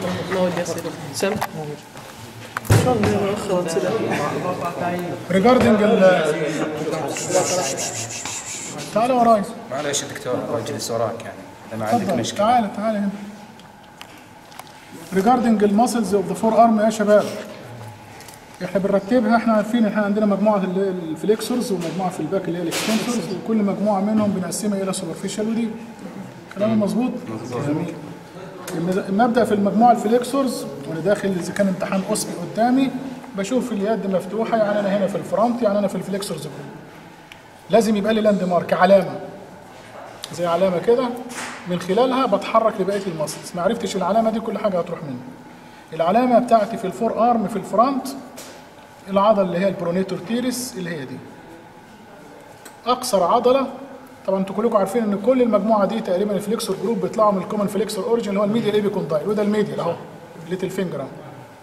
ما ودي اصير سم شلون مؤخرا كذا ريجاردنج ال تعال وراي معليش يا دكتور اجلس وراك يعني اذا ما عندك تفضل مشكله تعال تعال هنا ريجاردنج الماسلز اوف ذا فور ارم يا شباب احنا بنرتبها احنا عارفين احنا عندنا مجموعه اللي هي الفليكسورز ومجموعه في الباك اللي هي الاكستنسورز وكل مجموعه منهم بنقسمها الى سوبرفيشال ودي كلام مظبوط؟ جميل المبدا في المجموعه الفليكسورز وانا داخل اذا كان امتحان اسبي قدامي بشوف اليد مفتوحه يعني انا هنا في الفرونت يعني انا في الفليكسورز جروب لازم يبقى لي لاند مارك علامه زي علامه كده من خلالها بتحرك لبقيه المسلز ما عرفتش العلامه دي كل حاجه هتروح مني العلامه بتاعتي في الفور ارم في الفرونت العضله اللي هي البرونيتور تيرس اللي هي دي اقصر عضله طبعا انتوا كلكم عارفين ان كل المجموعه دي تقريبا الفليكسور جروب بيطلعوا من الكومن فليكسور اوريجن اللي هو الميديال ايبيكوندايل وده الميديال اهو ليتل فينجر اهو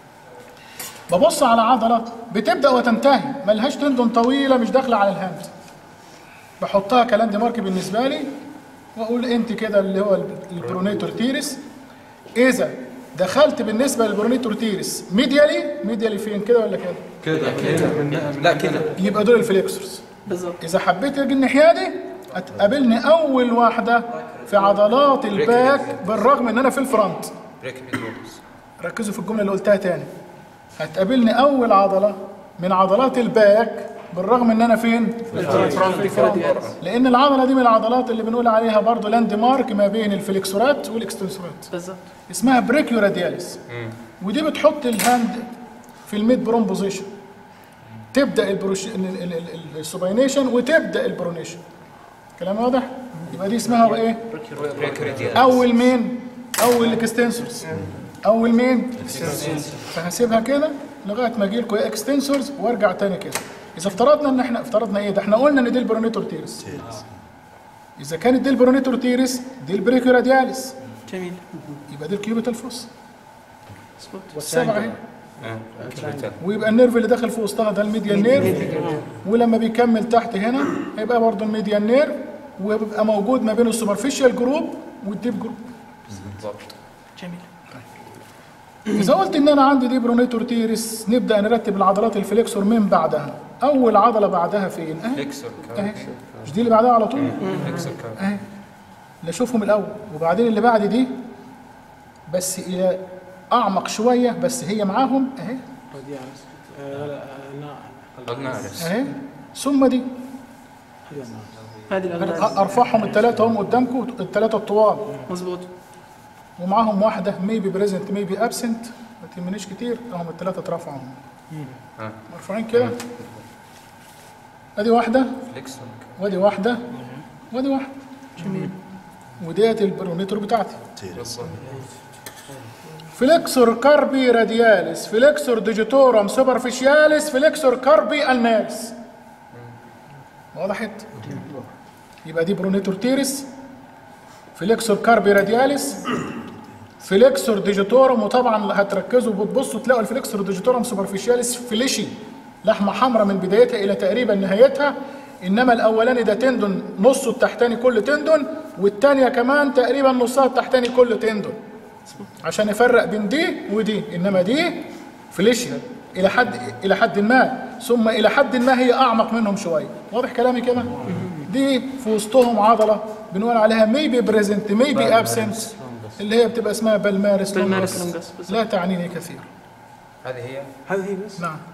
ببص على عضله بتبدا وتنتهي ملهاش تندون طويله مش داخله على الهاند بحطها كلاند مارك بالنسبه لي واقول انت كده اللي هو البرونيتور تيرس اذا دخلت بالنسبه للبرونيتور تيرس ميديالي ميديالي فين كده ولا كده لا كذا يبقى دول الفليكسورز بالضبط اذا حبيت اجي الناحيه دي هتقابلني اول واحده في عضلات الباك بالرغم ان انا في الفرونت بريك ميدوز ركزوا في الجمله اللي قلتها تاني هتقابلني اول عضله من عضلات الباك بالرغم ان انا فين في الفرونت لان العضله دي من العضلات اللي بنقول عليها برضو لاند مارك ما بين الفليكسورات والاكستنسورات بالضبط اسمها بريكيو رادياليس ودي بتحط الهاند في الميد برون بوزيشن تبدا البروش... ال- ال- ال- ال- السوباينيشن وتبدا البرونيشن كلام واضح يبقى دي اسمها ايه بريك ريديال اول مين اول الاكستنسورز اول مين فهسيبها كده لغايه ما اجي لكم اكستنسورز وارجع تاني كده اذا افترضنا ان احنا افترضنا ايه ده احنا قلنا ان دي البرونيتور تيرس اذا كانت دي البرونيتور تيرس دي البريكيو رادياليس جميل يبقى دي الكيوبيتال فوس مظبوط والسبعه اهي كيبتال ويبقى النيرف اللي داخل في وسطها ده الميديان نيرف ولما بيكمل تحت هنا هيبقى برضه الميديان نيرف وبيبقى موجود ما بين السوبرفيشال جروب والديب جروب بالضبط جميل اذا قلت ان انا عندي دي برونيتور تيرس نبدا نرتب العضلات الفليكسور من بعدها اول عضله بعدها فين اهي فليكسور اهي كارب مش دي اللي بعدها على طول فليكسور كارب اهي نشوفهم الاول وبعدين اللي بعد دي بس الى اعمق شويه بس هي معاهم اهي اجنارس اهي ثم دي هذه الأغنية ارفعهم الثلاثه هم قدامكم الثلاثه الطوال مظبوط ومعاهم واحده ميبي بريزنت ميبي ابسنت ما تهمنيش كتير هم الثلاثه اترفعوا ها. مرفوعين كده ادي واحده فليكسور وادي واحده وادي واحده جميل وديت البرونيتور بتاعتي بالضبط فليكسور كاربي رادياليس فليكسور ديجيتورم سوبرفيشياليس فليكسور كاربي الناس وضحت يبقى دي برونيتور تيرس فليكسور كاربي رادياليس فليكسور ديجيتورم وطبعا هتركزوا وبتبصوا تلاقوا الفليكسور ديجيتورم سوبرفيشياليس فليشي لحمه حمراء من بدايتها الى تقريبا نهايتها انما الاولاني ده تندون نصه التحتاني كله تندون والثانيه كمان تقريبا نصها التحتاني كله تندون عشان يفرق بين دي ودي انما دي فليشيا الى حد الى حد ما ثم الى حد ما هي اعمق منهم شويه واضح كلامي كده دي في وسطهم عضله بنقول عليها ميبي بريزنت ميبي ابسنت اللي هي بتبقى اسمها بالمارس بالمارس لونجس. لونجس، بالظبط. لا تعنيني كثير هذه هي هذه هي بس نعم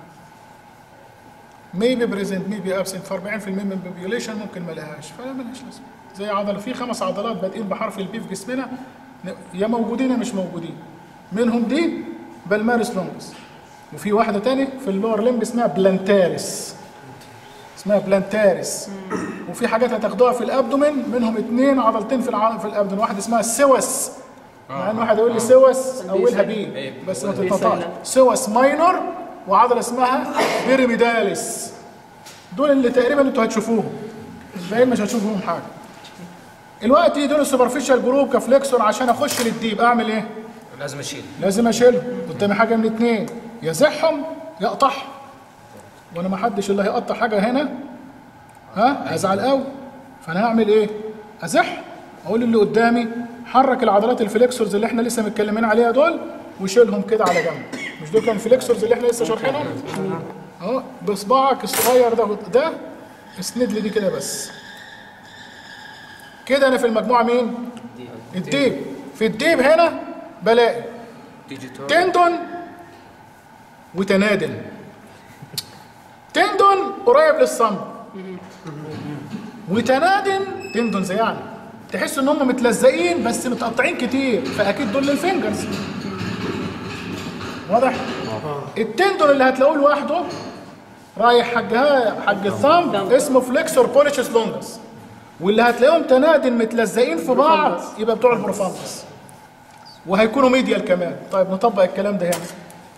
ميبي بريزنت ميبي ابسنت في 40% من البوبيوليشن ممكن ما لهاش فلا ملهاش لازمه زي عضله في خمس عضلات بادئين بحرف البي في جسمنا ن- يا موجودين يا مش موجودين منهم دي بالمارس لونجس وفي واحده تاني في اللور لمب اسمها بلانتاريس اسمها بلانتاريس وفي حاجات هتاخدوها في الابدومين منهم اثنين عضلتين في الع... في الابدومين واحده اسمها السوس مع ان واحد يقول لي سوس اولها بي بس ما تتنطقش سوس ماينور وعضله اسمها بيراميداليس دول اللي تقريبا انتوا هتشوفوهم الباقيين مش هتشوفوهم حاجه دلوقتي دول السوبرفيشال جروب كفليكسور عشان اخش للديب اعمل ايه؟ لازم اشيل لازم اشيلهم قدامي حاجه من اتنين يزحهم يقطعهم وانا ما حدش اللي هيقطع حاجه هنا ها هزعل قوي فانا هعمل ايه؟ ازح اقول اللي قدامي حرك العضلات الفليكسورز اللي احنا لسه متكلمين عليها دول وشيلهم كده على جنب مش دول كان الفليكسورز اللي احنا لسه شارحينهم اهو بصباعك الصغير ده ده اسند لي دي كده بس كده انا في المجموعه مين الديب في الديب هنا بلاقي ديجيتال تندون وتنادل تندون قريب للصمت وتنادل تندونز يعني تحس ان هم متلزقين بس متقطعين كتير فاكيد دول للفينجرز واضح التندون اللي هتلاقوه لوحده رايح حجها حج الثامب اسمه فليكسور بوليشس لونجس واللي هتلاقيهم تنادل متلزقين في بعض يبقى بتوع البروفاندس وهيكونوا ميديال كمان طيب نطبق الكلام ده هنا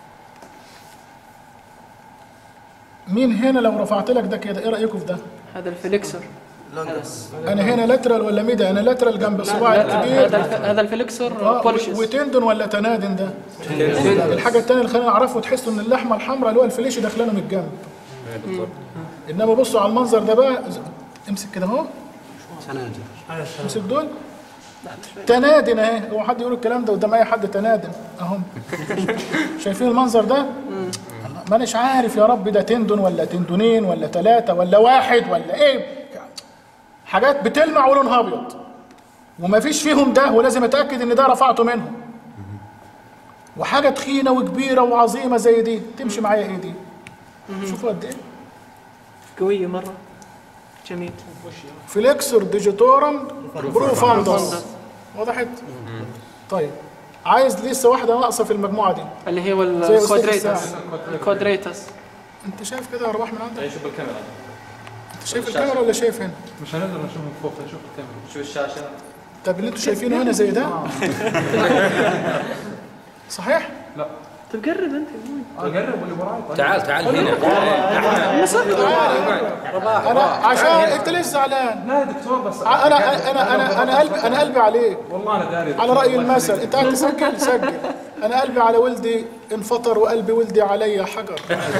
مين هنا لو رفعت لك ده كده ايه رايكم في ده هذا الفليكسر انا هنا لاترال ولا ميديا انا لاترال جنب صباعي هذا الكبير الف- هذا الفليكسر آه، بولشز وتندن ولا تنادن ده الحاجه الثانيه اللي خلينا نعرفه تحسوا ان اللحمه الحمراء اللي هو الفليش داخله من الجنب بالضبط انما بصوا على المنظر ده بقى امسك كده اهو امسك دول تنادن اهي هو حد يقول الكلام ده قدام اي حد تنادن اهم شايفين المنظر ده ما اناش عارف يا رب ده تندن ولا تندونين ولا ثلاثه ولا واحد ولا ايه حاجات بتلمع ولونها ابيض وما فيش فيهم ده ولازم اتاكد ان ده رفعته منهم وحاجه تخينه وكبيره وعظيمه زي دي تمشي معايا ايه دي شوفوا قد ايه قوية مرة جميل فليكسور ديجيتورم بروفاندس وضحت طيب عايز لسه واحده ناقصه في المجموعه دي اللي هو زي أستاذ الكوادريتس الساعة. الكوادريتس انت شايف كده يا رباح من عندك شوف الكاميرا انت شايف الكاميرا ولا شايف هنا مش هنقدر نشوف من فوق نشوف الكاميرا شو الشاشة طب اللي انتوا شايفينه هنا زي ده صحيح طيب قرب انت اقرب واللي وراي طيب تعال تعال هنا انا عشان انت ليش زعلان لا يا دكتور بس انا انا انا انا قلبي انا قلبي عليك والله انا داري على راي المثل انت قاعد تسجل سجل انا قلبي على ولدي انفطر وقلبي ولدي علي حجر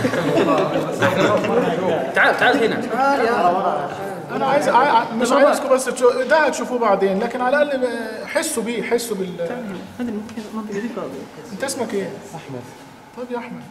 تعال تعال هنا انا عايز ع- مش عايزكم بس تشوفوا ده هتشوفوه بعدين لكن على الاقل حسوا بيه حسوا بال هذه المنطقة المنطقة دي فاضية انت اسمك ايه؟ احمد طب يا احمد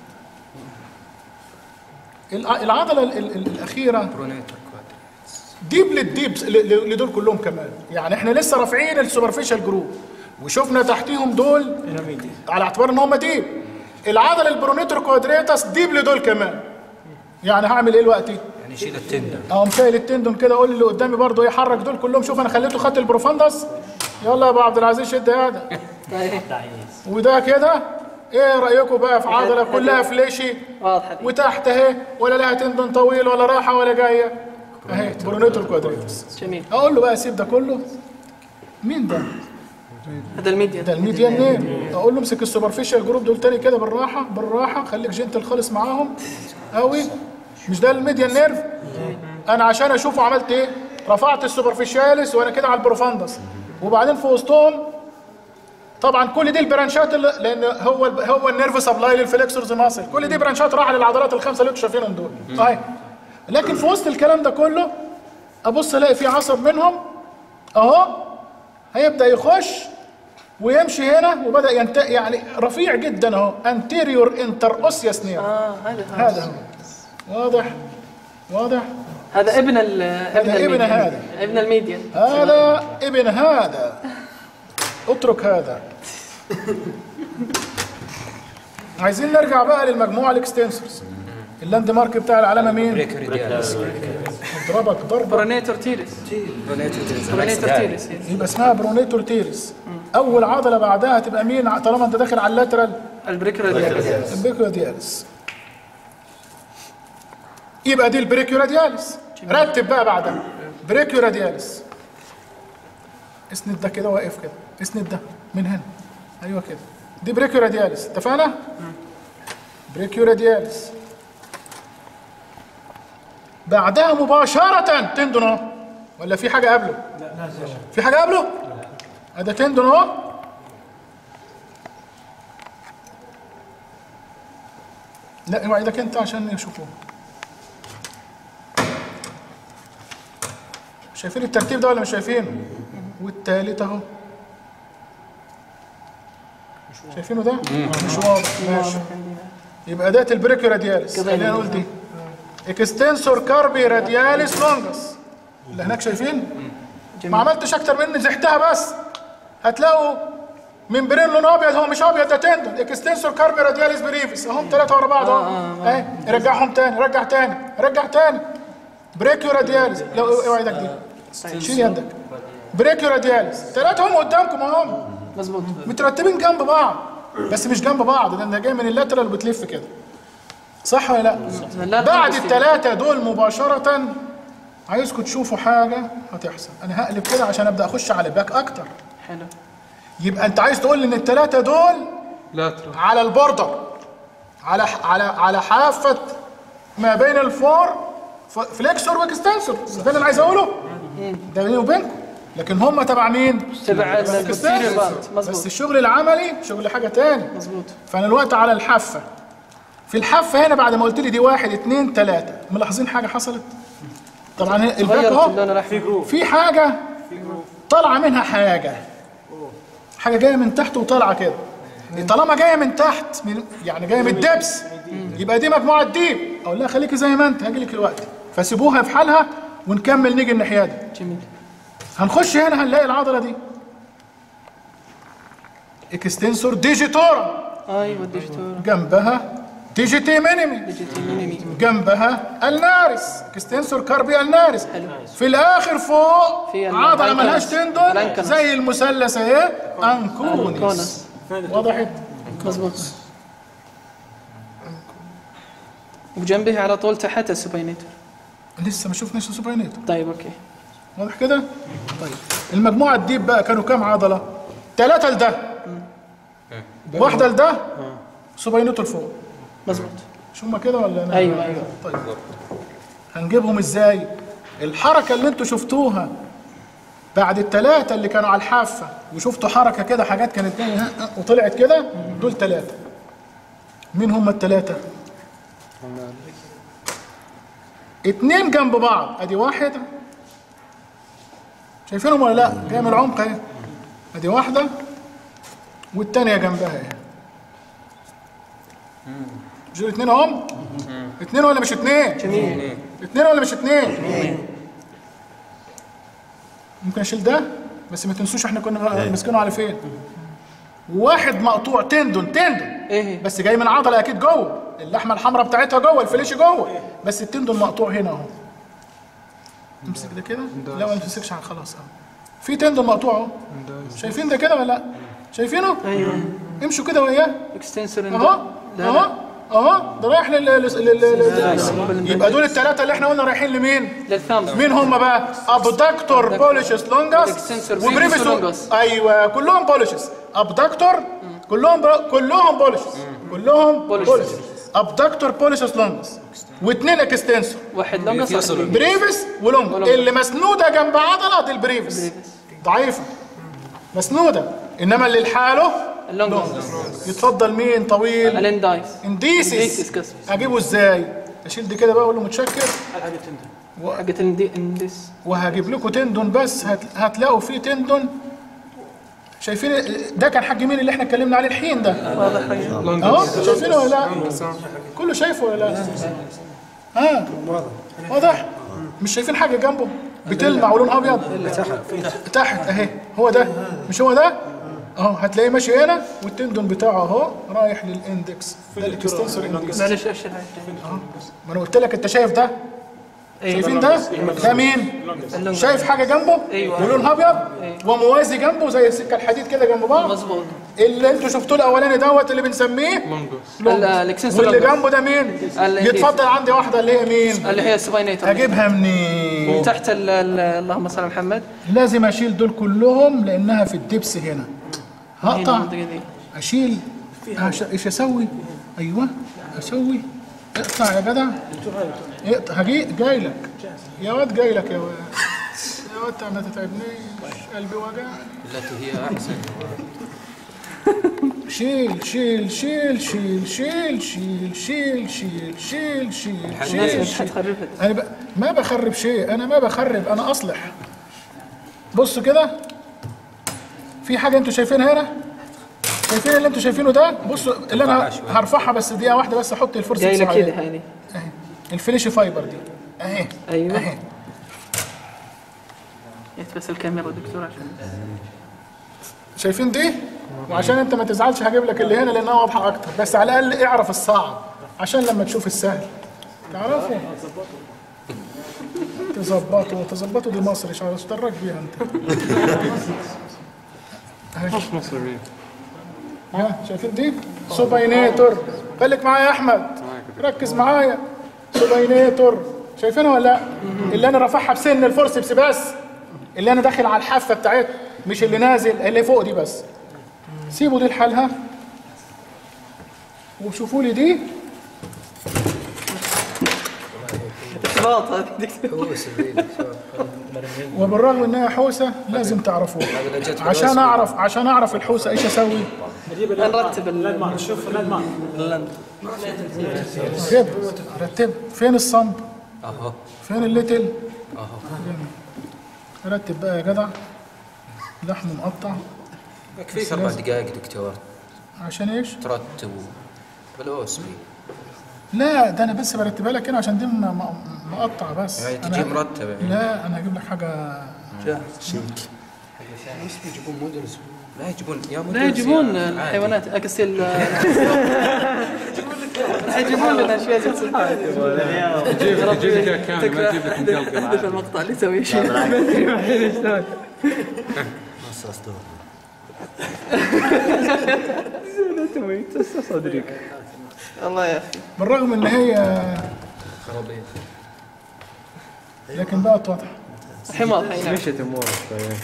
الع- العضله ال- ال- الاخيره برونيتر ديب للديب ل- ل- لدول كلهم كمان يعني احنا لسه رافعين السوبرفيشال جروب وشفنا تحتيهم دول على اعتبار ان هم ديب العضله البرونيتر كوادريتاس ديب لدول كمان يعني هعمل ايه دلوقتي؟ يعني شيل التندن اقوم شايل التندون كده اقول اللي قدامي برضه يحرك دول كلهم شوف انا خليته خط البروفاندس يلا يا ابو عبد العزيز شد يا ده وده كده ايه رايكم بقى في عضله كلها فليشي واضحة دي وتحت اهي ولا لها تندون طويل ولا راحه ولا جايه اهي برونيتور كوادريتس جميل اقول له بقى سيب ده كله مين ده؟ هذا الميديا ده الميديان نيم اقول له امسك السوبرفيشال جروب دول تاني كده بالراحه بالراحه خليك جنتل خالص معاهم قوي مش ده الميديان نيرف انا عشان اشوفه عملت ايه رفعت السوبرفيشاليس وانا كده على البروفاندس وبعدين في وسطهم طبعا كل دي البرانشات اللي لان هو ال هو النيرف سبلاي للفليكسورز ماسل كل دي برانشات راحه للعضلات الخمسه اللي انتوا شايفينهم دول طيب لكن في وسط الكلام ده كله ابص الاقي في عصب منهم اهو هيبدا يخش ويمشي هنا وبدا ينت... يعني رفيع جدا اهو انتيريور انتر اوسيوس نير اه هذا هذا هو واضح واضح هذا ابن ال ابن ابن الميديان. هذا. ابن الميديان هذا ابن هذا اترك هذا عايزين نرجع بقى للمجموعه الاكستنسورز اللاند مارك بتاع العلامه مين؟ بريك ريديالس ضربك ضربه برونيتور تيريس برونيتر برونيتور تيريس يبقى اسمها برونيتور تيريس اول عضله بعدها تبقى مين طالما انت داخل على اللاترال البريكراديالس البريكيوراديالس يبقى دي البريكيوراديالس رتب بقى بعدها بريكيوراديالس اسند ده كده واقف كده اسند ده من هنا ايوه كده دي بريكيوراديالس اتفقنا بريكيوراديالس بعدها مباشرة تندون اهو ولا في حاجة قبله؟ في حاجة قبله؟ هذا تندون اهو لا اوعى ايدك انت عشان يشوفوه شايفين الترتيب ده ولا مش شايفينه والتالت اهو شايفينه ده مش واضح ماشي يبقى ده البريكيو رادياليس خلينا نقول دي اكستنسور كاربي رادياليس لونجس اللي هناك شايفين ما عملتش اكتر من زحتها بس هتلاقوا ممبرين لون ابيض هو مش ابيض ده تندون اكستنسور كاربي رادياليس بريفيس اهم ثلاثه ورا بعض اهو اهي رجعهم تاني رجع تاني رجع تاني بريكيو رادياليس لو اوعى ايدك دي شيل يدك بريكيو رادياليس ثلاثه هم قدامكم اهم مظبوط مترتبين جنب بعض بس مش جنب بعض لان جاي من اللاترال وبتلف كده صح ولا لا لا بعد تلبس الثلاثه دول مباشره عايزكم تشوفوا حاجه هتحصل انا هقلب كده عشان ابدا اخش على الباك اكتر حلو يبقى انت عايز تقول لي ان الثلاثه دول لا ترى على البوردر على على على حافه ما بين الفور ف- فليكسور واكستنسور ده اللي انا عايز اقوله ده بيني وبينكم لكن هم تبع مين؟ تبع البوستيريور باند بس مظبوط الشغل العملي شغل حاجه تاني مظبوط فانا الوقت على الحافه في الحافه هنا بعد ما قلت لي دي واحد اتنين تلاته ملاحظين حاجه حصلت؟ طبعا الباك غيرت اهو اللون الاحمر في حاجه طالعه منها حاجه حاجه جايه من تحت وطالعه كده طالما جايه من تحت من يعني جايه من الدبس يبقى دي مجموعه ديب اقول لها خليكي زي ما انت هاجي لك الوقت فسيبوها في حالها ونكمل نيجي الناحيه دي جميل هنخش هنا هنلاقي العضله دي اكستنسور ديجيتورا ايوه الدكتور جنبها ديجيتي مينيمي ديجيتي مينيمي جنبها النارس اكستنسور كاربي النارس حلو. في الاخر فوق في ال- عضله الأنكنس. ملهاش تندون الأنكنس. زي المثلث اهي انكونس كونس وضحت مظبوط وجنبه على طول تحت السوبينيتور لسه ما شفناش السوبرينيتور طيب اوكي واضح كده طيب المجموعه الديب بقى كانوا كام عضله ثلاثه لده واحده لده سوبرينيتور فوق مظبوط مش هما كده ولا انا ايوه ايوه طيب هنجيبهم ازاي الحركه اللي انتوا شفتوها بعد الثلاثه اللي كانوا على الحافه وشفتوا حركه كده حاجات كانت جاية ها- ها وطلعت كده دول ثلاثه مين هم الثلاثه اتنين جنب بعض ادي واحد شايفينهم ولا لا جايه من العمق اهي ادي واحده والتانيه جنبها اهي مش دول اتنين اهم اتنين ولا مش اتنين جميل اتنين ولا مش اتنين ممكن اشيل ده بس ما تنسوش احنا كنا ماسكينه على فين واحد مقطوع تندون تندون ايه بس جاي من عضله اكيد جوه اللحمه الحمراء بتاعتها جوه الفليش جوه بس التندون مقطوع هنا اهو امسك ده كده لا ما تمسكش على خلاص اهو في تندون مقطوع اهو شايفين ده كده ولا لا شايفينه ايوه امشوا كده وياه اكستنسور اهو اهو اهو ده رايح لل لل- لل- لل- يبقى دول الثلاثه اللي احنا قلنا رايحين لمين للثامب مين هم بقى ابدكتور بوليشس لونجاس Extensor وبريفيس brevis longus. ايوه كلهم بوليشس ابدكتور كلهم بر... كلهم بوليشس كلهم Pollicis. بوليشس ابدكتور بوليشس لونجس واثنين اكستنسور واحد لونجس واحد بريفيس. بريفس ولونج ولونج. اللي مسنوده جنب عضله دي البريفس بريفيس. ضعيفه مسنوده انما اللي لحاله اللونجس يتفضل مين طويل الاندايس انديسيس انديسيس كسر اجيبه ازاي اشيل دي كده بقى اقول له متشكر حقت الاندي- الانديس وهجيب لكم تندون بس هت... هتلاقوا فيه تندون شايفين ده كان حاج مين اللي احنا اتكلمنا عليه الحين ده واضح أيوة. اهو شايفينه ولا لا كله شايفه ولا لا ها واضح مش شايفين حاجه جنبه بتلمع ولون ابيض تحت اهي هو ده مش هو ده اهو هتلاقيه ماشي هنا والتندون بتاعه اهو رايح للاندكس ده الاكستنسور اندكس معلش اشرح ما انا قلت لك انت شايف ده شايفين ده ده مين اللونجس شايف حاجه جنبه أيوة. ولونها ابيض وموازي جنبه زي السكه الحديد كده جنب بعض مظبوط اللي انتوا شفتوه الاولاني دوت اللي بنسميه لونجوس لونجس. ال- الاكستنسور واللي لونجس. جنبه ده مين الانديس. يتفضل عندي واحده اللي هي مين اللي هي السوبينيتور اجيبها منين تحت ال- ال- اللهم صل على محمد لازم اشيل دول كلهم لانها في الدبس هنا هنا هقطع المنطقه دي اشيل أش- ايش اسوي ايوه اسوي اقطع يا جدع اقطع هجي جاي لك يا واد جاي لك يا واد يا واد ما تتعبنيش قلبي وجعني التي هي احسن شيل شيل شيل شيل شيل شيل شيل شيل شيل شيل شيل الناس شيل حتخربها انا ب... ما بخرب شيء انا ما بخرب انا اصلح بصوا كده في حاجه انتوا شايفينها هنا شايفين اللي انتوا شايفينه ده بصوا اللي انا هرفعها بس دقيقه واحده بس احط الفرصه جاي تسمع لك كده عليها. هذه اهي الفليش فايبر دي اهي ايوه اهي يت بس الكاميرا دكتور عشان شايفين دي وعشان انت ما تزعلش هجيب لك اللي هنا لانها واضحه اكتر بس على الاقل اعرف الصعب عشان لما تشوف السهل تعرفوا تظبطوا تظبطوا دي مصر مش عارف تدرج بيها انت مش مصري ها شايفين دي سوباينيتور خليك معايا يا احمد ركز معايا سوباينيتور شايفينها ولا لا اللي انا رافعها بسن الفورسبس بس اللي انا داخل على الحافه بتاعتها مش اللي نازل اللي فوق دي بس سيبوا دي لحالها وشوفوا لي دي احباط هذه دكتور وبالرغم انها حوسه لازم تعرفوها عشان اعرف عشان اعرف الحوسه ايش اسوي نرتب ال- رتب رتب فين الصنب اهو فين الليتل اهو رتب بقى يا جدع لحم مقطع يكفيك اربع دقائق دكتور عشان ايش ترتب بالأوسبي لا ده انا بس برتبها لك هنا عشان دي م- م- مقطع بس يعني أنا- تجي مرتبة يعني. لا انا هجيب لك حاجه لا يجيبون يا مدرس لا يجيبون يا الحيوانات اقصد ال- يجيبون لنا اشياء جالسة يجيب يجيب لك كامل ما يجيب لك مقلقل احذف عادي. المقطع اللي يسوي شيء الله يا اخي بالرغم ان هي لكن بقت واضحه حمار هاي نعم. مشيت امورك شوي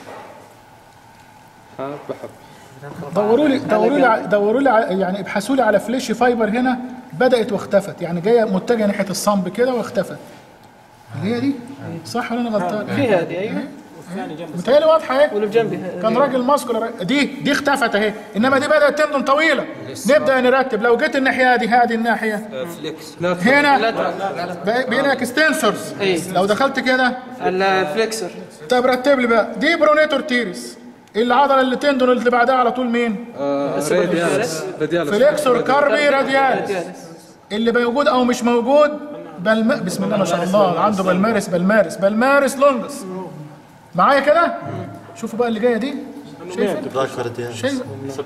حب حب دوروا لي دوروا لي ع- دوروا لي ع- يعني ابحثوا لي على فليش فايبر هنا بدات واختفت يعني جايه متجهه ناحيه الصنب كده واختفت اللي هي دي صح ولا انا غلطان في هذه ايوه متهيألي واضحه اهي واللي بجنبي كان راجل ماسكولار دي دي اختفت اهي انما دي بدات تندن طويله نبدا نرتب لو جيت الناحيه دي هذه الناحيه فليكس هنا لا بقى- بقينا اكستنسورز إيه. لو دخلت كده الفليكسور طب رتب لي بقى دي برونيتور تيريس العضله اللي تندن اللي بعدها على طول مين راديالس راديالس فليكسور كاربي رادياليس اللي موجود او مش موجود بلم... بسم الله ما شاء الله عنده بالمارس بالمارس بالمارس لونجس معايا كده شوفوا بقى اللي جايه دي شايفين شايف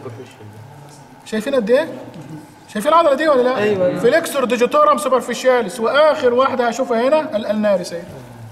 شايفين قد ايه شايفين العضله دي ولا لا ايوه فليكسور ديجيتورم سوبرفيشاليس واخر واحده هشوفها هنا الالناريس اهي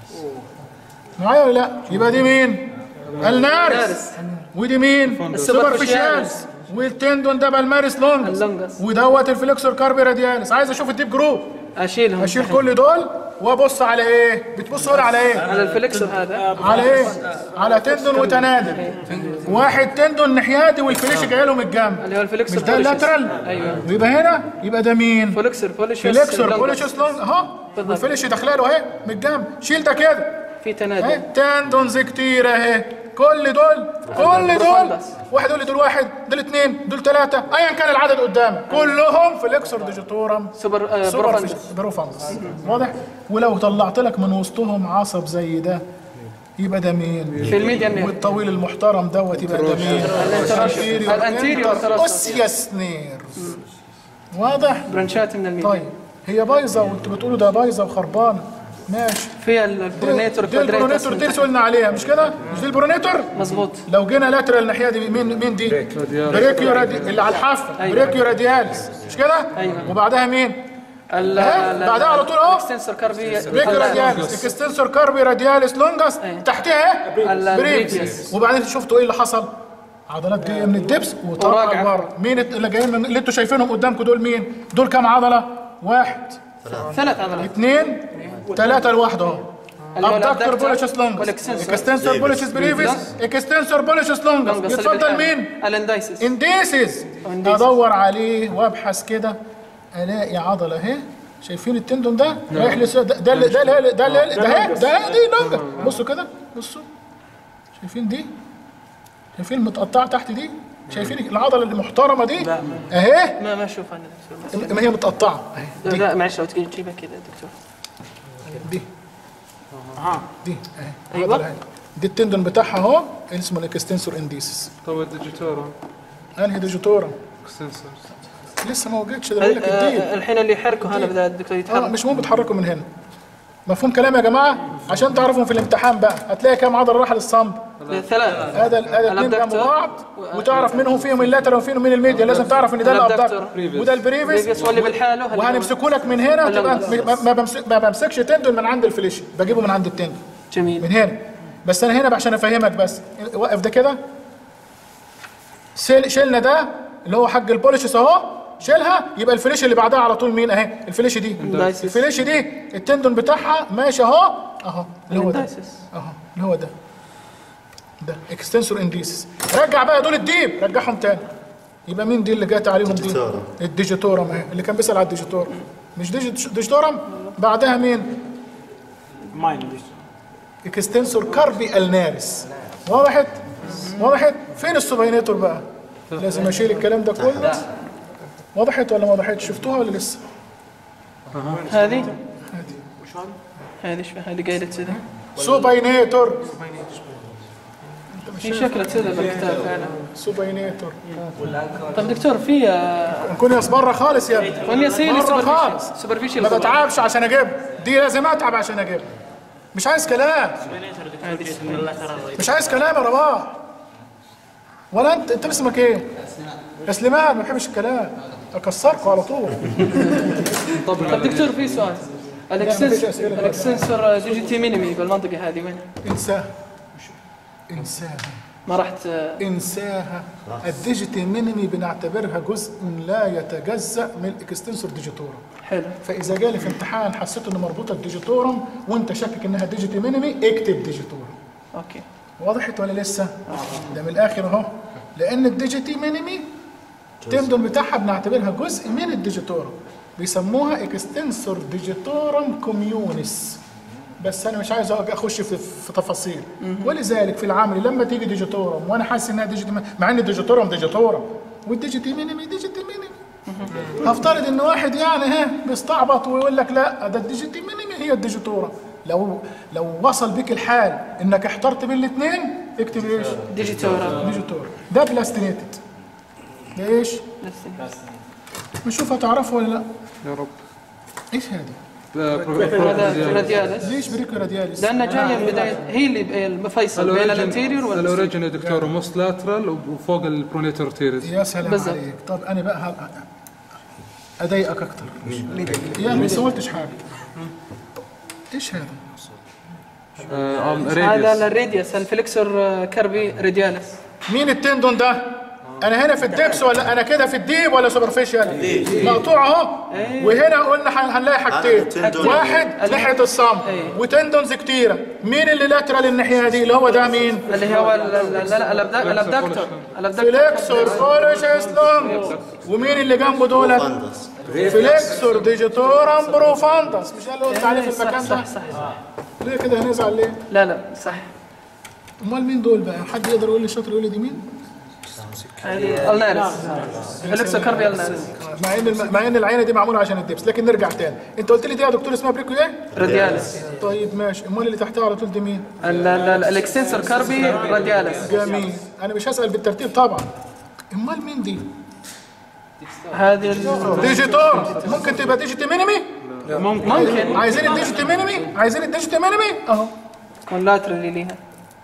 معايا ولا لا يبقى دي مين النارس النارس. ودي مين السوبرفيشاليس والتندون ده بالمارس لونجس اللونجس. ودوت الفليكسور كاربي رادياليس عايز اشوف الديب جروب اشيلهم اشيل كل دول وابص على ايه بتبص هنا على ايه على الفليكسور هذا على ايه على تندون وتنادل واحد تندون ناحيادي والفليش جاي له من الجنب اللي هو الفليكسور مش ده بوليشس. اللاترال ايوه ويبقى هنا يبقى ده مين فليكسور بوليشس فليكسور اللونجس. بوليشوس لونج اهو بالضبط. والفليش داخله له اهي من الجنب شيل ده كده في اهي تنادل تندونز كتير اهي كل دول كل دول بروفاندس. واحد يقول لي دول واحد دول اثنين دول ثلاثه ايا كان العدد قدامك كلهم فليكسور ديجيتورم سوبر آه، سوبر بروفاندس فيش- بروفاندس واضح ولو طلعت لك من وسطهم عصب زي ده يبقى ده مين في الميديان نير والطويل المحترم دوت يبقى ده مين الانتراشيا. الانتيريور تراشيا. اوسياس نيرف واضح برانشات من الميديان طيب هي بايظه وانتوا بتقولوا ده بايظه وخربانه ماشي في البرونيتور دي البرونيتور دي اللي كوادريتس قلنا عليها مش كده مش دي البرونيتور مظبوط لو جينا لاترال الناحيه دي مين مين دي بريكيو رادي اللي على الحافه أيوة. بريكيو رادياليس مش كده أيوة. وبعدها مين ال- ها؟ ال- بعدها على طول اهو اكستنسور كاربي بريكيو رادياليس اكستنسور كاربي رادياليس لونجاس أيوة. تحتها ايه ال- بريكس البريكس. وبعدين شفتوا ايه اللي حصل عضلات جايه من الدبس وطالعه وراجعة. لبره مين اللي جايين من اللي انتوا شايفينهم قدامكم دول مين دول كام عضله واحد ثلاث عضلات اثنين ثلاثة لوحده اهو اللي هو ابدكتور الأبدكتور بوليشس لونجس والإكستنسور. اكستنسور بوليشس بريفيس اكستنسور بوليشس لونجس لونجس اللي يتفضل بالحال. مين الاندايسس انديسيس انديسيس. ادور عليه وابحث كده الاقي عضله اهي شايفين التندون ده رايح لس ده ده اللي- ده اللي- ده اللي- ده اهي ده اهي دي لونجس بصوا كده بصوا شايفين دي شايفين المتقطعه تحت دي شايفين العضله المحترمه دي اهي ما ما اشوف انا دكتور ما هي متقطعه اهي لا معلش لو تجي تجيبها كذا دكتور دي دي اهي أيوة. عضلة اهي. دي التندون بتاعها اهو اسمه الاكستنسور انديسيس تو الديجيتورا انهي ديجيتورم اكستنسور لسه ما وجدتش ده بقول لك الديب آه، الحين اللي يحركوا هنا بدا الدكتور اه يتحرك مش مهم بتحركوا من هنا مفهوم كلام يا جماعه عشان تعرفوا في الامتحان بقى هتلاقي كام عضله راح للصمب ثلاث هذا هذا الاثنين جنب الأبدكتور. بعض وتعرف منهم فيهم اللاتر وفيهم من الميديا لازم تعرف ان ده الأبدكتور. الابدكتور وده البريفيس بريفيس واللي بالحاله اللي هو- وهنمسكوا لك من هنا تبقى ما- ما بمسك ما بمسكش تندون من عند الفليش بجيبه من عند التندون جميل من هنا بس انا هنا عشان افهمك بس وقف ده كده شيل شيلنا ده اللي هو حق البوليشس اهو شيلها يبقى الفليش اللي بعدها على طول مين اهي الفليش دي Indices. الفليش دي التندون بتاعها ماشي اهو اهو اللي هو ده Indices. اهو اللي هو ده ده اكستنسور انديسيس رجع بقى دول الديب رجعهم تاني يبقى مين دي اللي جات عليهم دي ديجيتورم. الديجيتورم اهي اللي كان بيسال على الديجيتورم مش ديجي- ديجيتورم بعدها مين اكستنسور كاربي النارس وضحت وضحت فين السوبينيتور بقى لازم اشيل الكلام ده كله وضحت ولا ما وضحتش شفتوها ولا لسه هذه هذه ايش هذه قايله كذا سوبينيتور في شكله كذا بالكتاب فعلا سوبينيتور طيب دكتور في آه، كونياس بره خالص يا ابني كونياسيلي بره خالص سوبرفيشال سوبرفيشال ما بتعبش عشان اجيب دي لازم اتعب عشان اجيب مش عايز كلام مش عايز كلام يا رباح ولا انت انت اسمك ايه؟ يا سليمان ما بحبش الكلام اكسركوا على طول طب دكتور في سؤال مفيش أسئلة. الاكسنسور ديجيتي مينيمي بالمنطقه هذه وين؟ انساها انساها ما رحت آه، انساها الديجيتي مينيمي بنعتبرها جزء لا يتجزا من الاكستنسور ديجيتورم حلو فاذا جالي في امتحان حسيت انه مربوطه بديجيتورم وانت شاكك انها ديجيتي مينيمي اكتب ديجيتورم اوكي وضحت ولا لسه؟ ده من الاخر اهو لان الديجيتي مينيمي التندون بتاعها بنعتبرها جزء من الديجيتورم بيسموها اكستنسور ديجيتورم كوميونس بس انا مش عايز أقعد اخش في, في تفاصيل ولذلك في العمل لما تيجي ديجيتورم وانا حاسس انها ديجيتي مينيمي مع ان الديجيتورم ديجيتورم والديجيتي مينيمي ديجيتي مينيمي هفترض ان واحد يعني ها بيستعبط ويقول لك لا ده الديجيتي مينيمي هي الديجيتورم لو لو وصل بك الحال انك احترت بين الاثنين اكتب ايش؟ ديجيتورا ديجيتور ده بلاستينيتد ده ايش؟ نشوف هتعرفه ولا لا يا رب ايش هذه؟ هذا راديالس ليش بريكو رادياليس؟ لانها جايه من بدايه هي اللي المفيصل بين الانتيريور والانتيريور الاوريجن يا دكتور موست لاترال وفوق البرونيتور تيرز يا سلام بالظبط. عليك طب انا بقى ه- اضايقك اكتر يا ما سولتش حاجه ايش هذا؟ هذا الراديوس الفليكسور آه، كاربي راديالس مين التندون ده؟ انا هنا في الدبس ولا انا كده في الديب ولا سوبرفيشال؟ مقطوع اهو وهنا قلنا هن- هنلاقي حاجتين التندون. واحد ناحيه الصم وتندونز كتيره مين اللي لاترال الناحيه دي اللي هو ده مين؟ اللي هو ال- ال- ال- لا، الأبدا- الابدكتور الابدكتور فليكسور فولوشيس لونج ومين اللي جنبه دولت؟ فندس فليكسور ديجيتورم بروفاندس مش ده اللي قلت عليه في صح المكان صح ده؟ صح ليه كده هنزعل ليه؟ لا لا صح امال مين دول بقى؟ حد يقدر يقول لي شاطر يقول لي دي مين؟ هذه النارس فليكسور كاربي النارس مع ان الم... مع ان العينه دي معموله عشان الدبس لكن نرجع تاني انت قلت لي دي يا دكتور اسمها بريكو ايه؟ راديالس طيب ماشي امال اللي تحتها على طول دي مين؟ ال- ال- ال- الاكستنسور كاربي راديالس جميل انا مش هسال بالترتيب طبعا امال مين دي؟ هذه ال- ديجيتور ممكن تبقى ديجيتي مينيمي؟ ممكن عايزين الديجيتي مينيمي؟ عايزين الديجيتي مينيمي؟ اهو تكون لاترالي ليها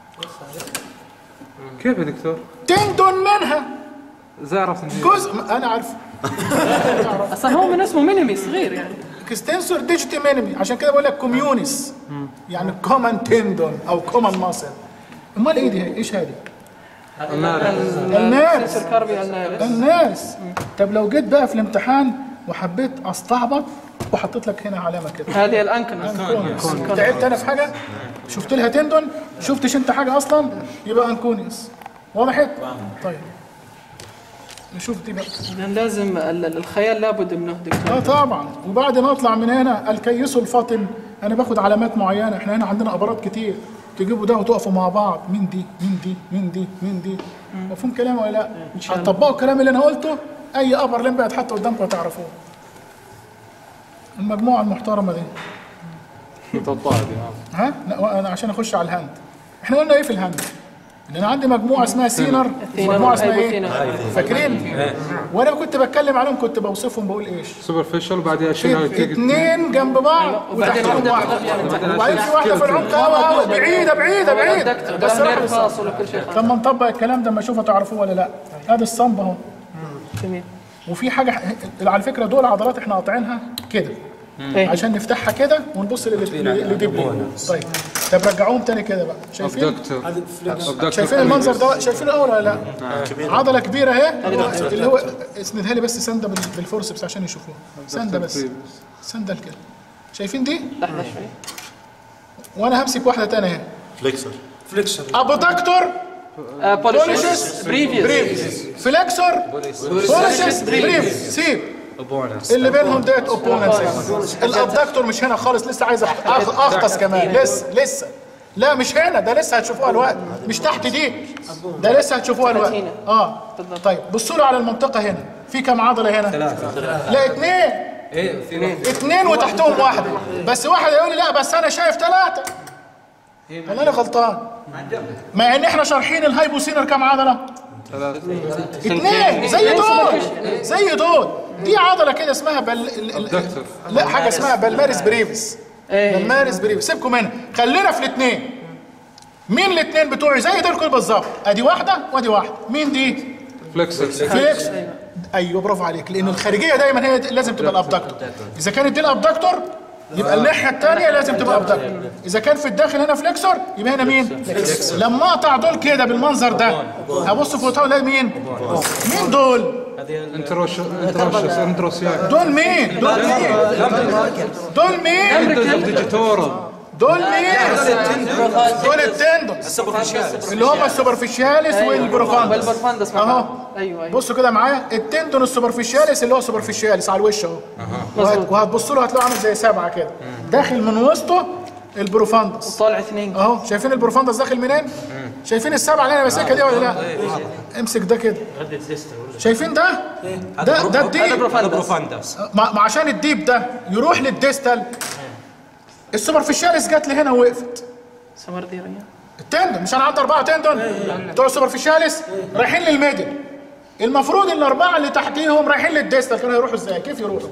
كيف يا دكتور؟ تندون منها ازاي عرفت اني جزء انا عارف اصلا هو من اسمه مينيمي صغير يعني اكستنسور ديجيتي مينيمي عشان كده بقول لك كوميونيس يعني كومن تندون او كومن ماسل امال ايه دي ايش هذه؟ النار الناس. الاكستنسور كاربي النارس الناس طب لو جيت بقى في الامتحان وحبيت استعبط وحطيت لك هنا علامه كده هذه الانكنس كونيوس تعبت انا في حاجه شفت لها تندون شفتش انت حاجه اصلا يبقى انكونيوس وضحت طيب نشوف دي بقى إذن لازم ال- ال- الخيال لابد منه دكتور اه طبعا وبعد ما اطلع من هنا الكيس الفاطن انا باخد علامات معينه احنا هنا عندنا ابرات كتير تجيبوا ده وتقفوا مع بعض مين دي مين دي مين دي مين دي مفهوم كلامي ولا لا هتطبقوا الكلام اللي انا قلته اي ابر لمبه هيتحط قدامكم هتعرفوه المجموعه المحترمه دي متوقعة دي ها لا انا عشان اخش على الهاند احنا قلنا ايه في الهاند ان انا عندي مجموعه اسمها سينر ثينر مجموعه اسمها ايه وهايبوثينر. فاكرين وانا كنت بتكلم عليهم كنت بوصفهم بقول ايش سوبرفيشال وبعدين اشيلها في تيجي اثنين جنب بعض وبعدين وتحتهم واحدة واحده في وبعدين في واحده في العمق قوي قوي بعيده بعيده بعيده بس غير راح فاصل وكل شيء لما نطبق الكلام ده اما اشوفه تعرفوه ولا لا هذا الصنب اهو جميل وفي حاجه على فكره دول عضلات احنا قاطعينها كده إيه. عشان نفتحها كده ونبص لدي طيب طب رجعوهم تاني كده بقى شايفين ابدكتور ابدكتور شايفين المنظر ده شايفين الاول ولا لا عضله كبيره اهي اللي هو اسندها لي بس سنده بال- بالفورسبس عشان يشوفوها سنده بس سنده كده شايفين دي لحظه شوي وانا همسك واحده تانية اهي فليكسر فليكشن ابودكتور بوليشز بوليشز بريفيوس بريفيس فليكسور بوليشز بريفيس سيب ابونس اللي بينهم ديت اوبوننتس الابدكتور مش هنا خالص لسه عايز أخ- أخ- اغطس كمان لسه لسه لا مش هنا ده لسه هتشوفوها الوقت مش تحت دي ده لسه هتشوفوها الوقت هنا. اه طيب بصوا له على المنطقه هنا في كم عضله هنا لا اثنين ايه في واحد اثنين وتحتهم واحده بس واحد يقول لي لا بس انا شايف ثلاثه ولا انا غلطان مع ان احنا شارحين الهايبوسينر كم عضله اثنين زي دول زي دول دي عضله كده اسمها بل ال- ال- Abductor. لا حاجه اسمها بالمارس بريفس إيه. بالمارس بريفس سيبكم منها خلينا في الاثنين مين الاثنين بتوعي زي دول كده بالظبط ادي واحده وادي واحده مين دي فليكسر فليكس ايوه برافو عليك لان الخارجيه دايما هي لازم تبقى الابدكتور اذا كانت دي الابدكتور يبقى الناحيه الثانيه لازم تبقى ابدكتور اذا كان في الداخل هنا فليكسور يبقى هنا مين لما اقطع دول كده بالمنظر ده هبص في الوطاوه الاقي مين مين دول انتروش انتروش انتروسيال دول مين دول مين دول مين ديجيتورا دول مين دول التندونز اللي هم السوبرفيشاليس والبروفاندس والبرفاندس مع اهو بعض. ايوه ايوه بصوا كده معايا التندون السوبرفيشاليس اللي هو سوبرفيشاليس على الوش اهو وهت- وهتبصوا له هتلاقوا عامل زي سبعه كده داخل من وسطه البروفاندس طالع اثنين اهو شايفين البروفاندس داخل منين؟ شايفين السبعه اللي انا ماسكها دي ولا لا؟ امسك ده كده شايفين ده؟ ده ده هذا الديب بروفاندس بروفاندس ما ما عشان الديب ده يروح للديستال السوبرفيشاليس جت لي هنا ووقفت سمر دي ريان التندون مش انا عندي اربعه تندون بتوع السوبرفيشاليس رايحين للميدل المفروض الاربعه اللي تحتيهم رايحين للديستال كانوا يروحوا ازاي كيف يروحوا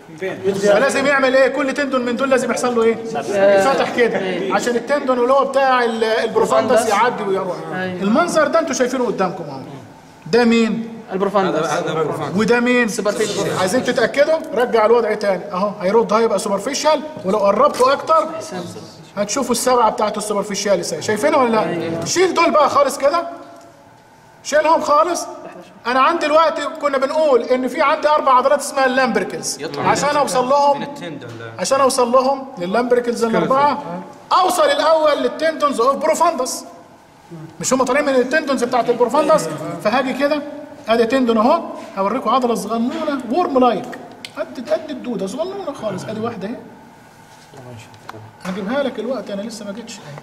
فلازم يعمل ايه كل تندون من دول لازم يحصل له ايه يتفتح كده عشان التندون اللي هو بتاع ال- البروفاندس يعدي ويروح المنظر ده انتوا شايفينه قدامكم اهو ده مين البروفاندس وده مين سوبرفيشال. عايزين تتاكدوا رجع الوضع تاني اهو هيرد هيبقى سوبرفيشال ولو قربتوا اكتر هتشوفوا السبعه بتاعت السوبرفيشاليس اهي شايفينها ولا لا شيل دول بقى خالص كده شيلهم خالص انا عندي دلوقتي كنا بنقول ان في عندي اربع عضلات اسمها اللامبركلز عشان اوصل لهم التندون ده عشان اوصل لهم لللامبركلز الاربعه اوصل الاول للتندونز اوف بروفاندس مش هم طالعين من التندونز بتاعت البروفاندس فهاجي كده ادي تندون اهو هوريكم عضله صغنونه ورم لايك قد قد الدوده صغنونه خالص ادي واحده اهي هجيبها لك الوقت انا لسه ما جيتش اهي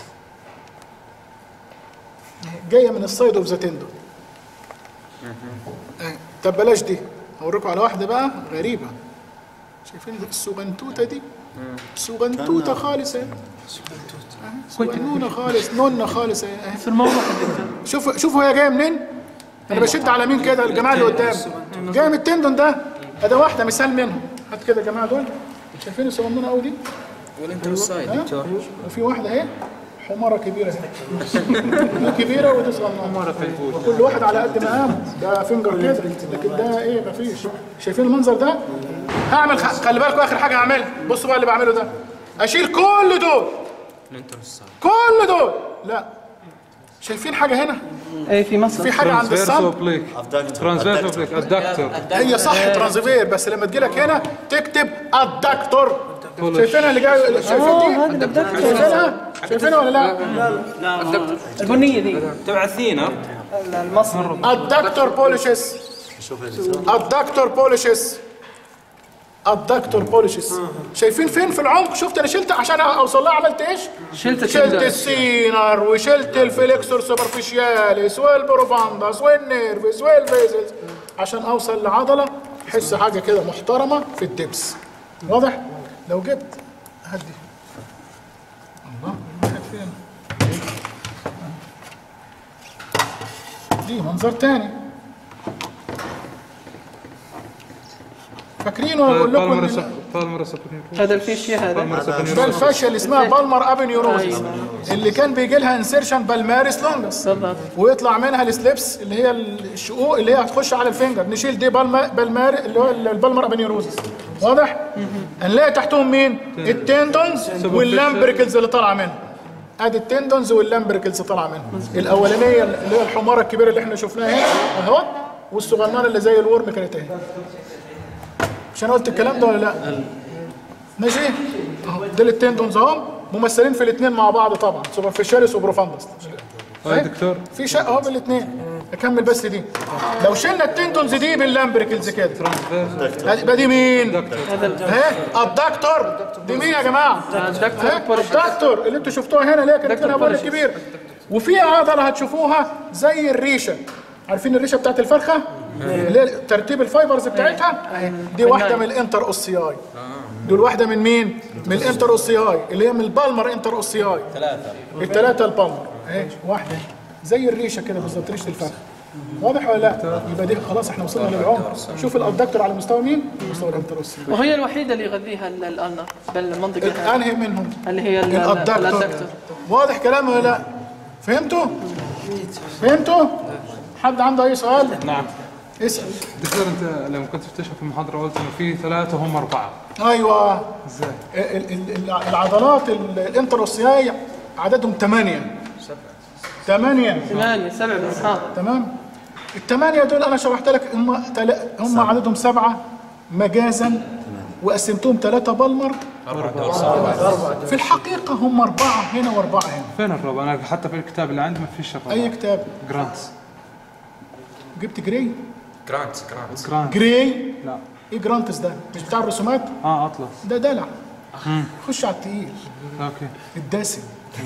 أهي. جايه من السايد اوف ذا تندون أهي. طب بلاش دي هوريكم على واحده بقى غريبه شايفين السوغنتوته دي سوغنتوته خالص اهي أهي. صغنونه خالص نونه خالص اهي أهي. في الموضوع حق شوف شوفوا هي جايه منين انا بشد على مين كده الجماعه اللي قدام جايه من التندون ده ادي واحده مثال منهم هات كده يا جماعه دول شايفين الصغنونه قوي دي والانتروسايد ها؟ دكتور وفي واحده اهي حماره كبيره اهي دي كبيره ودي صغنونه وكل واحد على قد مقامه ده فينجر كده لكن ده ايه مفيش شايفين المنظر ده هعمل خ... خلي بالكم اخر حاجه هعملها بصوا بقى اللي بعمله ده اشيل كل دول الانتروسايد كل دول لا شايفين حاجه هنا اي في مصر في حاجه عند ترانسفيرس الصمت اوبليك ترانسفيرس اوبليك ادكتور هي صح ترانزفير بس لما تجي لك هنا تكتب الدكتور شايفينها اللي جاي شايفين دي شايفينها شايفينها ولا لا البنيه دي تبع الثينر المصر الدكتور بوليشس الدكتور بوليشس الدكتور بوليشس شايفين فين في العمق شفت انا شلت عشان اوصل لها عملت ايش شلت شلت التندون. السينر وشلت الفليكسور سوبرفيشياليس والبروفاندس والنيرفس والفيزلز عشان اوصل لعضله احس حاجه كده محترمه في الدبس واضح لو جبت هدي الله راحت فين دي منظر تاني فاكرين وانا بقول لكم بالمر إن سب- بالمر سبنيور هذا الفيشيا هذا بالمر ده سبنيور الفاشيه اللي اسمها بالمر ابنيوروزس أيوة. اللي كان بيجي لها انسيرشن بالمارس لونجس بالضبط ويطلع منها السليبس اللي هي الشقوق اللي هي هتخش على الفينجر نشيل دي بالما بالمار اللي هو البالمر ابنيوروزس واضح؟ هنلاقي تحتهم مين؟ التندونز واللامبركلز اللي طالعه منهم ادي التندونز واللامبركلز طالعه منهم الاولانيه اللي هي الحماره الكبيره اللي احنا شفناها هنا اهو والصغننه اللي زي الورم كانت اهي مش انا قلت الكلام ده ولا لا؟ ماشي؟ اهو دول التندونز اهو ممثلين في الاثنين مع بعض طبعا سوبرفيشاليس وبروفاندس هاي دكتور في شقه اهو بالاثنين اكمل بس دي لو شلنا التندونز دي باللامبركلز كده يبقى دي مين؟ هذا ال- اهي الدكتور دي مين يا جماعه؟ الدكتور اهي بورش الدكتور اللي انتوا شفتوها هنا اللي هي كانت دكتور هنا بول بورش. كبير وفي عضله هتشوفوها زي الريشه عارفين الريشه بتاعت الفرخه؟ اللي هي ترتيب الفايبرز بتاعتها اهي دي واحده من الانتر اوسياي دول واحده من مين؟ من الانتر اوسياي اللي هي من البالمر انتر اوسياي ثلاثه الثلاثه البالمر اهي واحده زي الريشه كده بالظبط ريشه الفرخه واضح ولا لا؟ يبقى دي خلاص احنا وصلنا للعمر شوف الادكتور على مستوى مين؟ مستوى الانتر اوسياي وهي الوحيدة اللي يغذيها ال- الألنا بالمنطقة هذه انهي منهم؟ اللي هي ال- ال- الادكتور الأدكتور واضح كلامي ولا لا؟ فهمتوا؟ فهمتوا؟ حد عنده اي سؤال؟ نعم اسال دكتور انت لما كنت تشرح في المحاضره قلت انه في ثلاثه هم اربعه ايوه ازاي؟ ال- ال- ال- العضلات ال- الانتروسياي عددهم ثمانية ثمانية ثمانية سبع بالإصحاب تمام الثمانية دول أنا شرحت لك هم تل... هم عددهم سبعة مجازا وقسمتهم ثلاثة بالمر في الحقيقة هم أربعة هنا وأربعة هنا فين الرابع؟ انا حتى في الكتاب اللي عندي ما فيش الرابع أي كتاب جرانتس جبت جراي جرانت جرانت جرانت جراي لا إيه جرانتس ده مش بتاع الرسومات اه اطلس ده دلع خش على التقيل اوكي الدسم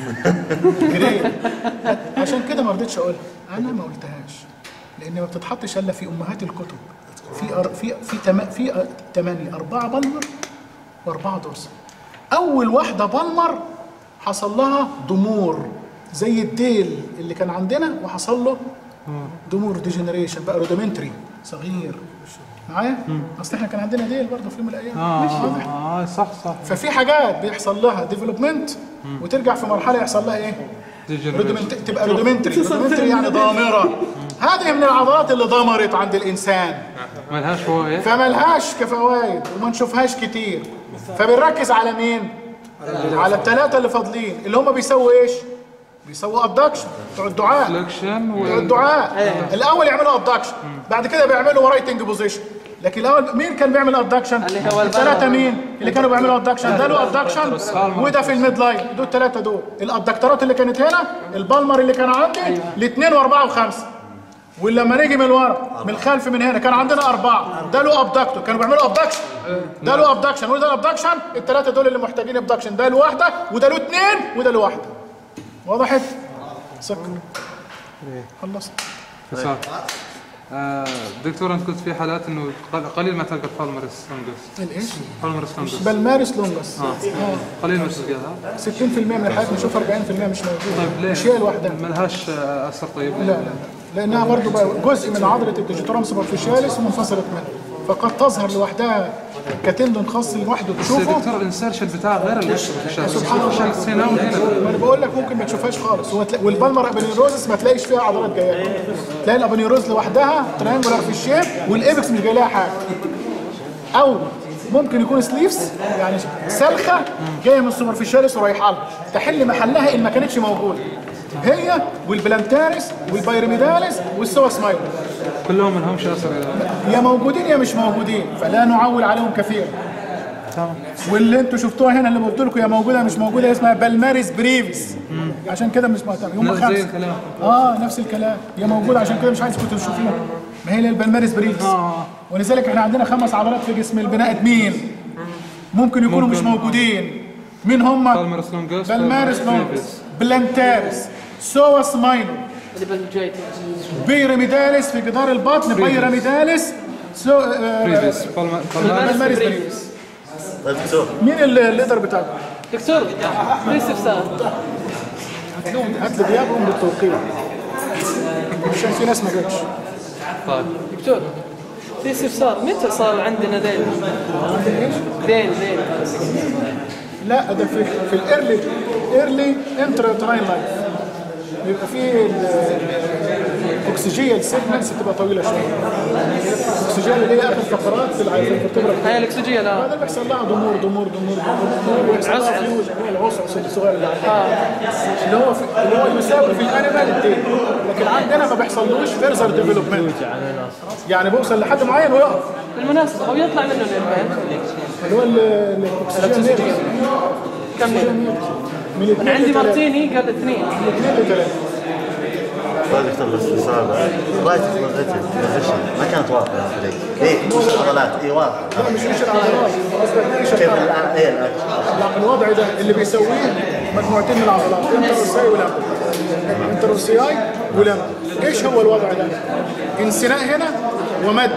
جريء عشان كده ما رضيتش اقولها انا ما قلتهاش لان ما بتتحطش الا في امهات الكتب في أر... في في تم... في أ- تمانية أربعة بالمر وأربعة دورسال أول واحدة بالمر حصل لها ضمور زي الديل اللي كان عندنا وحصل له ضمور ديجنريشن بقى رودومنتري صغير معايا؟ أصل احنا كان عندنا ديل برضه في يوم من الأيام اه اه صح صح ففي حاجات بيحصل لها ديفلوبمنت وترجع في مرحله يحصل لها ايه؟ رودمنت تبقى رودمنتري رودمنتري يعني ضامره هذه من العضلات اللي ضمرت عند الانسان ما لهاش فوائد فملهاش كفوائد وما نشوفهاش كتير فبنركز على مين؟ على الثلاثه اللي فاضلين اللي هم بيسووا ايش؟ بيسووا ابدكشن بتوع الدعاء فليكشن بتوع و الدعاء الاول يعملوا ابدكشن بعد كده بيعملوا رايتنج بوزيشن لكن الاول مين كان بيعمل ابدكشن اللي هو الثلاثه مين اللي كانوا بيعملوا ابدكشن ده له ابدكشن وده في الميد لاين دول الثلاثه دول الابدكترات اللي كانت هنا البالمر اللي كان عندي الاثنين واربعه وخمسه ولما نيجي من ورا من الخلف من هنا كان عندنا اربعه ده له ابدكتور كانوا بيعملوا ابدكشن ده له ابدكشن وده ابدكشن الثلاثه دول اللي محتاجين ابدكشن ده له واحده وده له اثنين وده له واحده وضحت؟ سكر خلصت فساد آه دكتور انت قلت في حالات انه قل- قليل ما تلقى البالمرس لونجس الايش؟ بالمرس لونجس بالمارس لونجس قليل ما تلقاها 60% من الحالات بنشوف 40% مش موجوده طيب ليه؟ مش هي لوحدها ما لهاش آه، اثر طيب لا لا لا لانها برضه بقى جزء من عضله الديجيتورام سوبرفيشاليس ومنفصلت منها فقد تظهر لوحدها كتندون خاص لوحده بس تشوفه دكتور الانسرشن بتاعه غير الانسرشن سبحان الله الانسرشن هنا وهنا ما انا بقول لك ممكن ما تشوفهاش خالص وتلا- والبالمر ابنيروزس ما تلاقيش فيها عضلات جايه لها. تلاقي الابنيروز لوحدها ترينجولار في الشيب والايبكس مش جاي لها حاجه او ممكن يكون سليفز يعني سلخه جايه من السوبرفيشاليس ورايحه لها تحل محلها ان ما كانتش موجوده هي والبلانتاريس والبايرميداليس والسوس مايلر كلهم ما لهمش اثر إلى- يا موجودين يا مش موجودين فلا نعول عليهم كثيرا تمام واللي انتوا شفتوها هنا اللي قلت لكم يا موجوده يا مش موجوده اسمها بالماريس بريفيس عشان كده مش مهتم هم نفس زي خمسه الكلام اه نفس الكلام يا موجوده عشان كده مش عايز كنتوا تشوفوها ما هي اللي البالماريس بريفيس آه. ولذلك احنا عندنا خمس عضلات في جسم البني ادمين ممكن يكونوا مش ممكن. موجودين مين هم؟ بالمرس لونجس بالماريس لونجس بلانتاريس سوس ماينور اللي بالجايت بيراميداليس في جدار البطن بيراميداليس سو آه، بريفيس بالم- بالمرس بالماريس بريفيس مين ال- الليدر بتاعكم؟ دكتور في استفسار هات لي غيابهم بالتوقيع عشان في ناس ما جاتش طيب دكتور في استفسار متى صار عندنا ذيل؟ ذيل ذيل لا ده في في الايرلي ايرلي انترا تراين لايف بيبقى فيه الاكسجين سيجمنتس بتبقى طويله شويه الاكسجين اللي هي اخر فقرات في الع- في الفرتبرا هاي الاكسجين لا هذا بيحصل لها ضمور ضمور ضمور ضمور ويحصل لها عسعس. فيوجن هي العصعص الصغير اللي عندنا اللي هو في اللي هو يساوي في الانيمال الدين لكن عندنا ما بيحصلوش فيرزر ديفلوبمنت يعني بوصل لحد معين ويقف بالمناسبة هو يطلع منه الإربان اللي هو ال- الاكسجين نيرفز. كم نيرف؟ من أنا اثنين عندي لثلاثة. مارتيني قال اثنين من اثنين لثلاثة هذا يختار الاستفسار رايت بوزيشن ما كانت واضحه عليك ايه مش العضلات ايه واضحه لا مش مش العضلات قصدك ايش كيف العضلات؟ الان ايه الاكشن لا الوضع ده اللي بيسويه مجموعتين من العضلات انتروسياي ولامب انتروسياي ولامب ايش هو الوضع ده؟ انسناء هنا ومد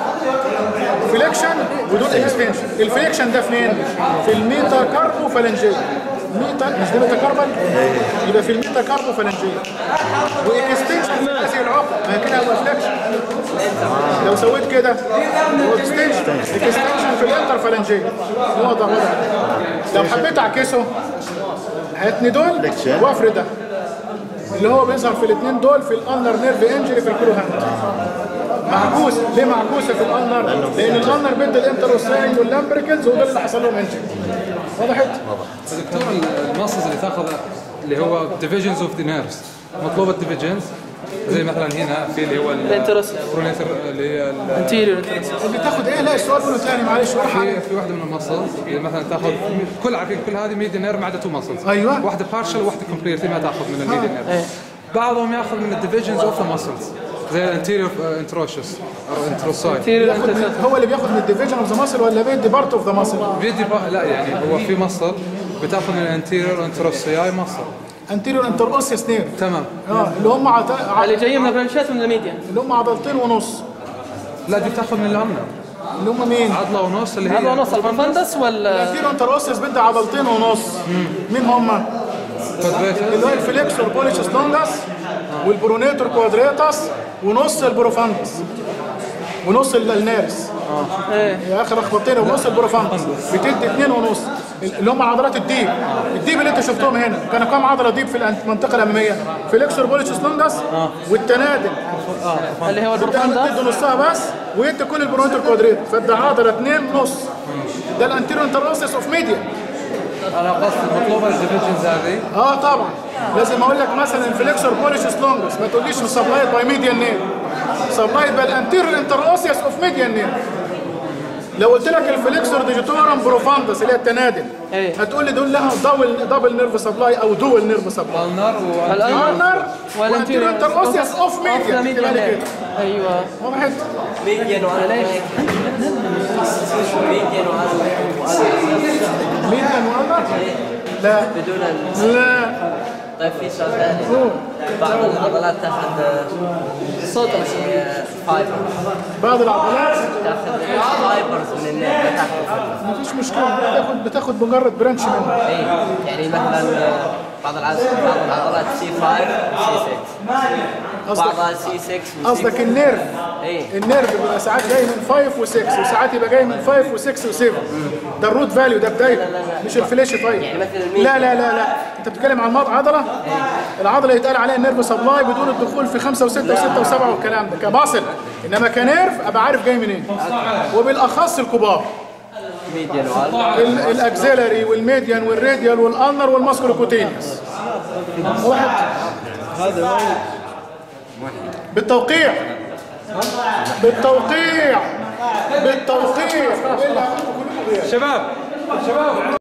فليكشن ودول اكستنشن الفليكشن ده فين؟ في الميتا كاربو فالنجيه ميتا مش ده ميتا كاربال يبقى في الميتا كاربو فالنجيه واكستنشن في هذه العقد ما كده هو فليكشن لو سويت كده هو اكستنشن اكستنشن في الانتر فالنجيه هو ده وضع لو حبيت اعكسه هاتني دول Flexion. وافرد ده اللي هو بيظهر في الاثنين دول في الانر نيرف انجري في الكلو هاند معكوس ليه معكوسه في الانر؟ لان الانر بيدي الانتروساين واللامبريكلز ودول اللي حصل لهم انجري وضحت؟ دكتور الماسلز اللي تاخذ اللي هو divisions اوف ذا نيرفز مطلوب الديفيجنز زي مثلا هنا في اللي هو الانترس البرونيتر اللي هي ال- انتيريور انترس اللي تاخد ايه لا السؤال كله ثاني معلش ولا حاجه في في واحده من المسلز اللي مثلا تاخذ كل عارفين كل هذه ميديا نير ما عدا تو مسلز أيوة. واحده بارشل وواحده كومبليتلي ما تاخذ من الميديا نير بعضهم ياخذ من الديفيجنز اوف ذا مسلز زي الانتيريور انتروشس او انتروسايد انتيريور ياخد انترس من هو اللي بياخد من الديفيجن اوف ذا ماسل ولا بيدي بارت اوف ذا ماسل؟ بيدي بقى- لا يعني هو في مصل بتاخذ من الانتيريور انتروسياي مصل انتيريور انتر اوسيس نير تمام اه اللي هم عط... ع- اللي جايين من البرانشات من الميديا اللي هم عضلتين ونص لا دي بتاخذ من الامنر اللي هم مين؟ عضله ونص اللي هي هذا نص البروفندس ولا الانتيريور انتر اوسيس بدي عضلتين ونص مين هم؟ quadratus. اللي هو الفليكسور بوليشس لونجس والبرونيتور كوادريتاس ونص البروفاندس ونص ال- النارس ايه يا اخي لخبطتني ونص البروفاندس بتدي اتنين ونص اللي هم عضلات الديب الديب اللي انت شفتهم هنا كانوا كام عضله ديب في الأن- المنطقه الاماميه فليكسور بوليشس لونجس والتنادل اللي هو تدي البروفندس نصها بس ويدي كل البرونيتور كوادريت فده عضله اتنين نص ده الانتيريور انتروسيس اوف ميديا انا قصدي مطلوبه الديفيجنز هذه اه طبعا لازم اقول لك مثلا الفليكسور بوليشس لونجس ما تقوليش سبلايد باي ميديان نير سبلايد باي الانتيريور انتروسيس اوف ميديان نير لو قلت لك الفليكسور ديجيتورم بروفاندس اللي هي التنادل إيه. هتقول لي دول لها دبل دبل نيرف سبلاي او دول نيرف سبلاي النار و ارنر وانتيريور انتروسيس اوف ميديان ميديا كده كده ايوه وضحت ميديان وعلى ليش؟ ميديان وعلى ميديان وارنر لا بدون ال... لا طيب في سؤال ثاني بعض العضلات تاخذ صوت يعني فايبر بعض العضلات تاخذ فايبرز من النير ما تاخذ مفيش مشكله بتاخد بتاخد مجرد برانش منها اي يعني مثلا بعض العضلات بعض العضلات سي 5 وسي 6 بعضها سي 6 وسي قصدك النيرف اي النيرف بيبقى ساعات جاي من 5 و6 وساعات يبقى جاي من 5 و6 و7 ده الروت فاليو ده بدايته مش الفليش طيب يعني مثل الميل. لا لا لا لا انت بتتكلم عن مض- عضله العضله يتقال عليها نيرف سبلاي بدون الدخول في 5 و6 و6 و7 والكلام ده كباصل انما كنيرف ابقى عارف جاي منين وبالاخص الكبار ميديان وعلى ال- الاكزيلري والميديان والراديال والانر والماسكولوكوتينيوس واحد بالتوقيع بالتوقيع بالتوقيع شباب شباب